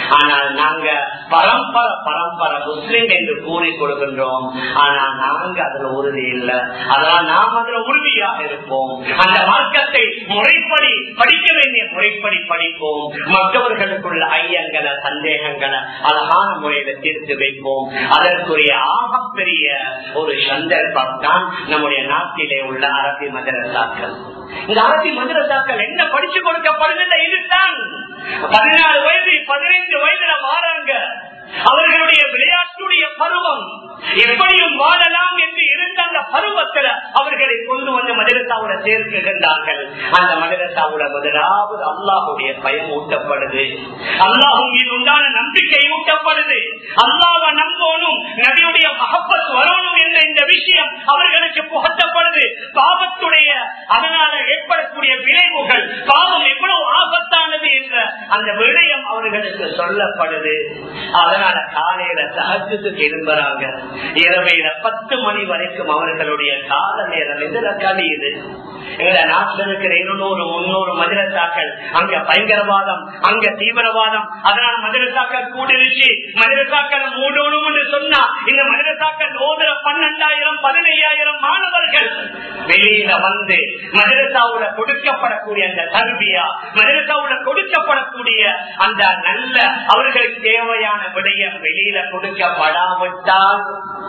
ஆனால் நாங்க பரம்பரை பரம்பரை முஸ்லிம் என்று கூறி கொடுக்கின்றோம் ஆனால் நாங்க அதுல உறுதி இல்லை அதனால் நாம் அதுல உறுதியாக இருப்போம் அந்த மார்க்கத்தை முறைப்படி படிக்க வேண்டிய முறைப்படி படிப்போம் மற்றவர்களுக்குள்ள ஐயங்களை சந்தேகங்களை அழகான முறையில தீர்த்து வைப்போம் அதற்குரிய ஆகப்பெரிய ஒரு சந்தர்ப்பம் தான் நம்முடைய நாட்டிலே உள்ள அரபி மதரசாக்கள் இந்த அரபி மதரசாக்கள் என்ன படிச்சு கொடுக்கப்படுகின்ற இதுதான் பதினாலு வயது பதினைந்து வயதுல மாறாங்க அவர்களுடைய விளையாட்டுடைய பருவம் எப்படியும் வாழலாம் என்று இருந்த அந்த பருவத்துல அவர்களை கொண்டு வந்து மதரசாவுல சேர்க்குகின்றார்கள் அந்த மதரசாவுல முதலாவது அல்லாஹுடைய பயம் ஊட்டப்படுது அல்லாஹும் மீது உண்டான நம்பிக்கை ஊட்டப்படுது அல்லாஹ நம்பணும் நபியுடைய மகப்பத் வரணும் என்ற இந்த விஷயம் அவர்களுக்கு புகட்டப்படுது பாவத்துடைய அதனால ஏற்படக்கூடிய விளைவுகள் பாவம் எவ்வளவு ஆபத்தானது என்ற அந்த விடயம் அவர்களுக்கு சொல்லப்படுது அதனால காலையில சகத்துக்கு திரும்புறாங்க இரவையில பத்து மணி வரைக்கும் அவர்களுடைய கால நேரம் இதுல கழியுது எங்க நாட்டில் இருக்கிற இருநூறு முன்னூறு மதுரசாக்கள் அங்க பயங்கரவாதம் அங்க தீவிரவாதம் அதனால மதுரசாக்கள் கூடிருச்சு மதுரசாக்கள் மூடணும் என்று சொன்னா இந்த மதுரசாக்கள் ஓதுற பன்னெண்டாயிரம் பதினையாயிரம் மாணவர்கள் வெளியில வந்து மதுரசாவுல கொடுக்கப்படக்கூடிய அந்த கல்வியா மதுரசாவுல கொடுக்கப்படக்கூடிய அந்த நல்ல அவர்களுக்கு தேவையான விடயம் வெளியில கொடுக்கப்படாவிட்டால்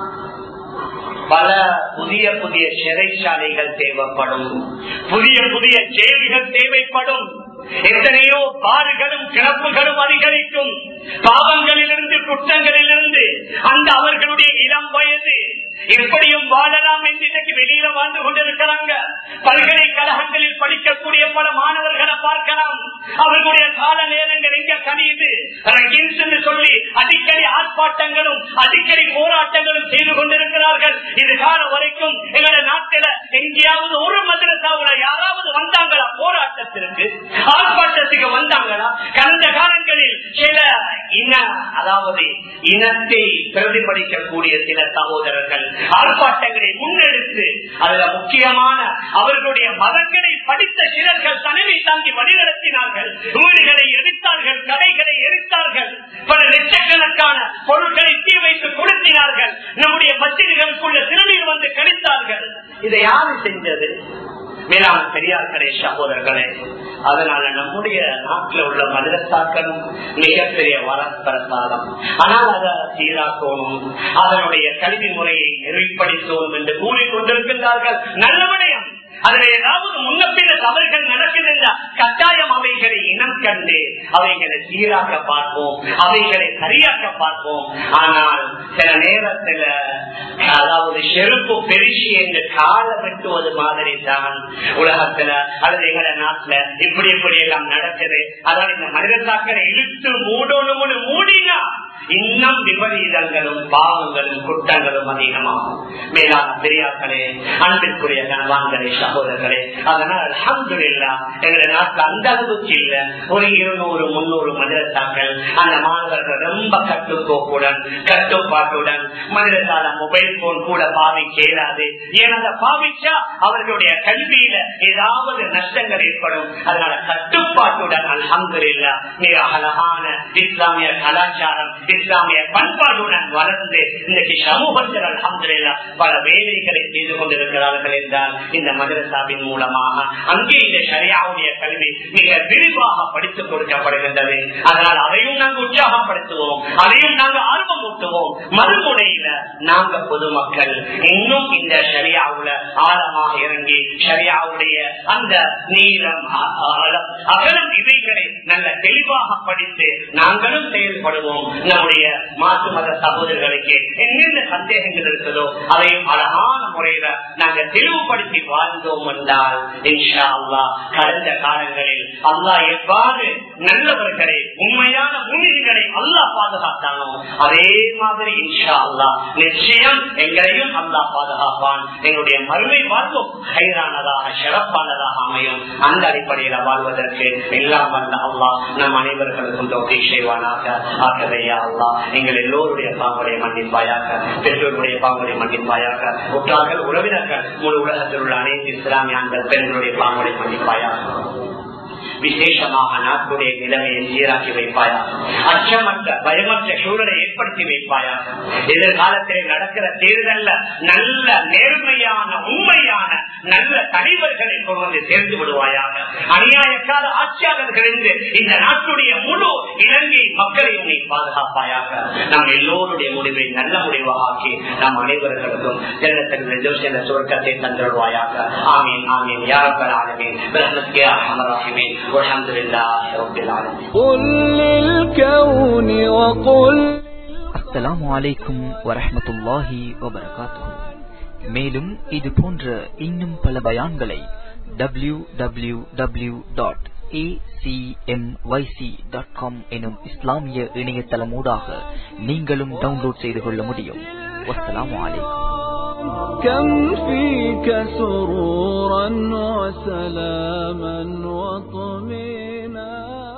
பல புதிய புதிய சிறைச்சாலைகள் தேவைப்படும் புதிய புதிய ஜெயில்கள் தேவைப்படும் எத்தனையோ பாறுகளும் கிளப்புகளும் அதிகரிக்கும் பாவங்களிலிருந்து குற்றங்களிலிருந்து அந்த அவர்களுடைய இளம் வயது எப்படியும் வாழலாம் என்று இன்னைக்கு வெளியில வாழ்ந்து கொண்டிருக்கிறாங்க பல்கலைக்கழகங்களில் படிக்கக்கூடிய பல மாணவர்களை பார்க்கலாம் அவர்களுடைய கால நேரங்கள் எங்க கணியுது என்று சொல்லி அடிக்கடி ஆர்ப்பாட்டங்களும் அடிக்கடி போராட்டங்களும் செய்து கொண்டிருக்கிறார்கள் இது காலம் வரைக்கும் எங்களோட நாட்டில எங்கேயாவது ஒரு மதுரசாவுல யாராவது வந்தாங்களா போராட்டத்திற்கு ஆர்ப்பாட்டத்துக்கு வந்தாங்களா கடந்த காலங்களில் சில இன அதாவது இனத்தை பிரதிபலிக்கக்கூடிய சில சகோதரர்கள் ஆர்ப்பாட்டங்களை முன்னெடுத்து அதுல முக்கியமான அவர்களுடைய மதங்களை படித்த சிலர்கள் தலைமை தாங்கி வழிநடத்தினார்கள் வீடுகளை எரித்தார்கள் கடைகளை எரித்தார்கள் பல லட்சக்கணக்கான பொருட்களை தீ வைத்து கொளுத்தினார்கள் நம்முடைய மத்தியர்களுக்குள்ள சிறுநீர் வந்து கழித்தார்கள் இதை யாரு செஞ்சது மேலான பெரியார்களே சகோதரர்களே அதனால நம்முடைய நாட்டில் உள்ள மதரசாக்களும் மிகப்பெரிய வரப்பிரசாதம் ஆனால் அதை சீராக்கணும் அதனுடைய கல்வி முறையை நெறிப்படுத்தணும் என்று கூறிக்கொண்டிருக்கின்றார்கள் நல்ல விடயம் அதுல ஏதாவது முன்னப்பின தவறுகள் நடக்குது கட்டாயம் அவைகளை இனம் கண்டு அவைகளை சீராக்க பார்ப்போம் அவைகளை சரியாக்க பார்ப்போம் ஆனால் சில நேரத்துல அதாவது செருப்பு பெருசி என்று கால வெட்டுவது மாதிரி தான் உலகத்துல அல்லது எங்கள நாட்டுல இப்படி இப்படி எல்லாம் நடக்குது அதாவது இந்த மனிதத்தாக்களை இழுத்து மூடணும்னு மூடினா இன்னும் விபரீதங்களும் பாவங்களும் குற்றங்களும் அதிகமாகும் மேலான பெரியார்களே அன்பிற்குரிய கணவான்களே சகோதரர்களே அதனால் அலமது இல்லா எங்களுடைய நாட்டில் அந்த அளவுக்கு இல்ல ஒரு இருநூறு முன்னூறு மனிதத்தாக்கள் அந்த மாணவர்கள் ரொம்ப கட்டுக்கோப்புடன் கட்டுப்பாட்டுடன் மனிதத்தால மொபைல் போன் கூட பாவிக்க இயலாது ஏன் அதை பாவிச்சா அவர்களுடைய கல்வியில ஏதாவது நஷ்டங்கள் ஏற்படும் அதனால கட்டுப்பாட்டுடன் அலமது இல்லா மிக அழகான இஸ்லாமிய கலாச்சாரம் இஸ்லாமிய பண்பாடுடன் வளர்ந்து இன்றைக்கு சமூகத்தில் அலமதுல்லா பல வேலைகளை செய்து கொண்டிருக்கிறார்கள் என்றால் இந்த மதரசாவின் மூலமாக அங்கே இந்த சரியாவுடைய கல்வி மிக விரிவாக படித்துக் கொடுக்கப்படுகின்றது அதனால் அதையும் நாங்கள் உற்சாகப்படுத்துவோம் அதையும் நாங்கள் ஆர்வம் ஊட்டுவோம் மறுமுனையில நாங்க பொதுமக்கள் இன்னும் இந்த சரியாவுல ஆழமாக இறங்கி சரியாவுடைய அந்த நீளம் அகலம் இவைகளை நல்ல தெளிவாக படித்து நாங்களும் செயல்படுவோம் நம்முடைய மாற்று மத சகோதரர்களுக்கு என்னென்ன சந்தேகங்கள் இருக்குதோ அதையும் அழகான முறையில நாங்க தெளிவுபடுத்தி வாழ்ந்தோம் என்றால் இன்ஷா அல்லா கடந்த காலங்களில் அல்லாஹ் எவ்வாறு நல்லவர்களை உண்மையான முன்னிகளை அல்லாஹ் பாதுகாத்தானோ அதே மாதிரி இன்ஷா அல்லா நிச்சயம் எங்களையும் அல்லாஹ் பாதுகாப்பான் எங்களுடைய மறுமை வாழ்வும் கைரானதாக சிறப்பானதாக அமையும் அந்த அடிப்படையில வாழ்வதற்கு எல்லாம் வந்த அல்லாஹ் நம் அனைவர்களுக்கும் தொகை செய்வானாக ஆகவேயா அல்லா எங்கள் எல்லோருடைய பாவங்களை மன்னிப்பாயாக பெற்றோருடைய பாவங்களை மன்னிப்பாயாக உற்றார்கள் உறவினர்கள் முழு உலகத்தில் உள்ள அனைத்து இஸ்லாமிய ஆண்கள் பெண்களுடைய பாவங்களை மன்னிப்பாயாக விசேஷமாக நாட்டுடைய நிலைமையை சீராக்கி வைப்பாயா அச்சமற்ற பயமற்ற சூழலை ஏற்படுத்தி வைப்பாயா எதிர்காலத்திலே நடக்கிற தேர்தல்ல நல்ல நேர்மையான உண்மையான நல்ல தலைவர்களை கொண்டு வந்து சேர்ந்து விடுவாயாக அநியாயக்கார ஆட்சியாளர்களிருந்து இந்த நாட்டுடைய முழு இலங்கை மக்களையும் நீ பாதுகாப்பாயாக நம் எல்லோருடைய முடிவை நல்ல முடிவாக ஆக்கி நம் அனைவர்களுக்கும் ஜெகத்தின் சுவர்க்கத்தை தந்துடுவாயாக ஆமீன் ஆமீன் யாரப்பல் ஆலமீன் பிரஹ்மத்கே அஹமராஹிமீன் அல்ஹம்துலில்லாஹி ரப்பில் ஆலமீன் قل للكون وقل அஸ்ஸலாமு அலைக்கும் வரஹ்மத்துல்லாஹி வபரகாத்துஹு மேலும் இது போன்ற இன்னும் பல பயான்களை டபிள்யூ டபிள்யூ டபிள்யூ டாட் எனும் இஸ்லாமிய இணையதளமூடாக நீங்களும் டவுன்லோட் செய்து கொள்ள முடியும் வஸ்ஸலாமு அலைக்கும் كم فيك سرورا وسلاما وطمينا